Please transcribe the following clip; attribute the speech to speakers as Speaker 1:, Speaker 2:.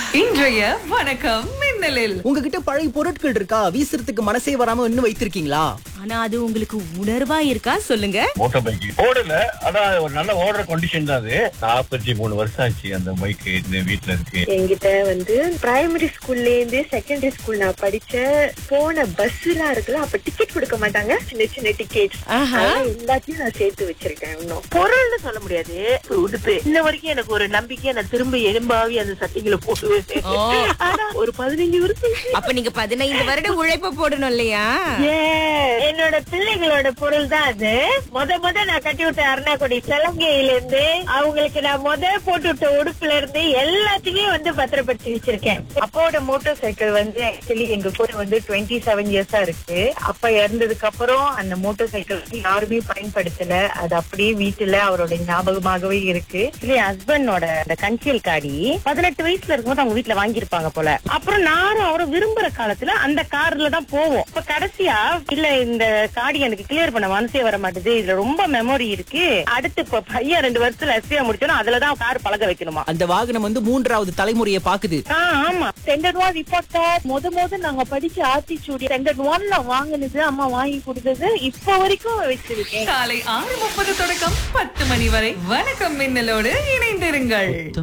Speaker 1: இன்றைய வணக்கம் மின்னலில்
Speaker 2: உங்ககிட்ட பழைய பொருட்கள் இருக்கா வீசுறதுக்கு மனசே வராம இன்னும் வைத்திருக்கீங்களா
Speaker 3: ஆனா அது உங்களுக்கு உணர்வா இருக்கா சொல்லுங்க
Speaker 4: மோட்டார் பைக் ஓடல ஆனா ஒரு நல்ல ஓடுற கண்டிஷன் தான் அது நாற்பத்தி மூணு வருஷம் ஆச்சு அந்த பைக் இந்த வீட்டுல இருக்கு
Speaker 5: என்கிட்ட வந்து பிரைமரி ஸ்கூல்ல இருந்து செகண்டரி ஸ்கூல் நான் படிச்ச போன பஸ் எல்லாம் இருக்குல்ல அப்ப டிக்கெட் கொடுக்க மாட்டாங்க சின்ன சின்ன டிக்கெட்
Speaker 3: ஆஹா.
Speaker 5: எல்லாத்தையும் நான் சேர்த்து வச்சிருக்கேன் இன்னும்
Speaker 6: பொருள்னு சொல்ல முடியாது ஒரு உடுப்பு இன்ன வரைக்கும் எனக்கு ஒரு நம்பிக்கை நான் திரும்ப எலும்பாவி அந்த சட்டைகளை போடுவேன்
Speaker 3: ஓ.
Speaker 6: ஆனா ஒரு பதினஞ்சு வருஷம்
Speaker 3: அப்ப நீங்க பதினைந்து வருடம் உழைப்பு போடணும் இல்லையா
Speaker 5: Yes. என்னோட பிள்ளைகளோட பொருள் தான் அது முத முத நான் கட்டி விட்ட அருணாக்குடி சலங்கையில இருந்து அவங்களுக்கு நான் முத போட்டு விட்ட உடுப்புல இருந்து எல்லாத்தையுமே வந்து பத்திரப்படுத்தி வச்சிருக்கேன் அப்பாவோட மோட்டார் சைக்கிள் வந்து ஆக்சுவலி எங்க கூட வந்து டுவெண்ட்டி செவன் இயர்ஸா இருக்கு அப்பா இறந்ததுக்கு அப்புறம் அந்த மோட்டார் சைக்கிள் யாருமே பயன்படுத்தல அது அப்படியே வீட்டுல அவரோட ஞாபகமாகவே இருக்கு என் ஹஸ்பண்டோட அந்த கன்சியல் காடி பதினெட்டு வயசுல இருக்கும்போது அவங்க வீட்டுல வாங்கியிருப்பாங்க போல அப்புறம் நானும் அவரும் விரும்புற காலத்துல அந்த கார்ல தான் போவோம் இப்ப கடைசியா இல்ல இந்த காடி எனக்கு கிளியர் பண்ண மனசே வர மாட்டேது இதுல ரொம்ப மெமரி இருக்கு அடுத்து இப்ப பையன் ரெண்டு வருஷத்துல எஸ்பியா முடிச்சோம் அதுலதான் கார் பழக வைக்கணுமா
Speaker 2: அந்த வாகனம் வந்து மூன்றாவது தலைமுறையை பாக்குது
Speaker 5: ஆ, ஆமா ஸ்டாண்டர்ட் ஒன் ரிப்போர்ட்டர் முத முத நாங்க படிச்ச ஆத்திச்சூடி ஸ்டாண்டர்ட் ஒன்ல வாங்குனது அம்மா வாங்கி கொடுத்தது இப்ப வரைக்கும் வச்சிருக்கேன்
Speaker 1: காலை ஆறு முப்பது தொடக்கம் பத்து மணி வரை வணக்கம் மின்னலோடு இணைந்திருங்கள்